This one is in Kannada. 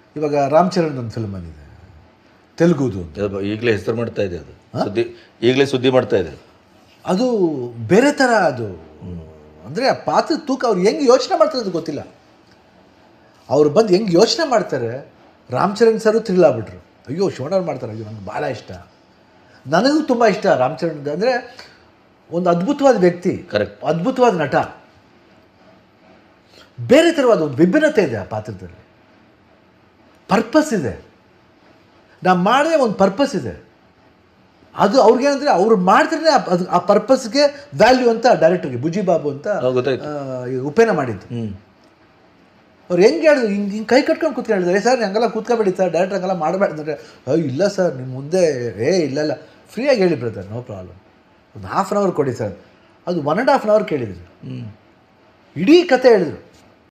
ಇವಾಗ ರಾಮ್ ಚರಣ್ ಒಂದು ಫಿಲ್ಮ್ ಬಂದಿದೆ ತೆಲುಗುದು ಅಂತ ಅದು ಈಗಲೇ ಹೆಸರು ಮಾಡ್ತಾ ಇದೆ ಅದು ಸುದ್ದಿ ಈಗಲೇ ಸುದ್ದಿ ಮಾಡ್ತಾ ಇದೆ ಅದು ಬೇರೆ ಥರ ಅದು ಅಂದರೆ ಆ ಪಾತ್ರದ ತೂಕ ಅವ್ರು ಹೆಂಗೆ ಯೋಚನೆ ಮಾಡ್ತಾರೆ ಅದು ಗೊತ್ತಿಲ್ಲ ಅವ್ರು ಬಂದು ಹೆಂಗೆ ಯೋಚನೆ ಮಾಡ್ತಾರೆ ರಾಮ್ ಚರಣ್ ಸರು ಥ್ರಿಲ್ ಆಗ್ಬಿಟ್ರು ಅಯ್ಯೋ ಶಿವಣ್ಣವ್ರು ಮಾಡ್ತಾರೆ ಅಯ್ಯೋ ನಂಗೆ ಭಾಳ ಇಷ್ಟ ನನಗೂ ತುಂಬ ಇಷ್ಟ ರಾಮ್ ಚರಣ್ ಅಂದರೆ ಒಂದು ಅದ್ಭುತವಾದ ವ್ಯಕ್ತಿ Correct. ಅದ್ಭುತವಾದ ನಟ ಬೇರೆ ಥರವಾದ ಒಂದು ವಿಭಿನ್ನತೆ ಇದೆ ಆ ಪಾತ್ರದಲ್ಲಿ ಪರ್ಪಸ್ ಇದೆ ನಾ ಮಾಡಿದ್ರೆ ಒಂದು ಪರ್ಪಸ್ ಇದೆ ಅದು ಅವ್ರಿಗೇನಂದರೆ ಅವ್ರು ಮಾಡಿದ್ರೆ ಅದು ಆ ಪರ್ಪಸ್ಗೆ ವ್ಯಾಲ್ಯೂ ಅಂತ ಡೈರೆಕ್ಟರ್ಗೆ ಬುಜಿ ಬಾಬು ಅಂತ ಹೌದು, ಗೊತ್ತಾಯ್ತು. ಆ, ಈ ಉಪೇನ ಮಾಡಿದ್ದು ಹ್ಞೂ ಅವ್ರು ಹೆಂಗೆ ಹೇಳಿದ್ರು ಹಿಂಗೆ ಹಿಂಗೆ ಕೈ ಕಟ್ಕೊಂಡು ಕೂತ್ಕೊಂಡಿದ್ದಾರೆ ಸರ್ ಹಂಗೆಲ್ಲ ಕೂತ್ಕೊಬೇಡಿ ಸರ್ ಡೈರೆಕ್ಟರ್ ಹಂಗೆಲ್ಲ ಮಾಡಬೇಡ್ದಂದ್ರೆ ಅಯ್ಯೋ ಇಲ್ಲ ಸರ್ ನಿಮ್ಮ ಮುಂದೆ ಏ ಇಲ್ಲ ಇಲ್ಲ ಫ್ರೀಯಾಗಿ ಹೇಳಿ ಬ್ರದರ್ ನೋ ಪ್ರಾಬ್ಲಮ್ ಒಂದು ಹಾಫ್ ಆನ್ ಅವರ್ ಕೊಡಿ ಸರ್ ಅದು one and half an hour ಕೇಳಿದ್ರು ಹ್ಞೂ ಇಡೀ ಕತೆ ಹೇಳಿದ್ರು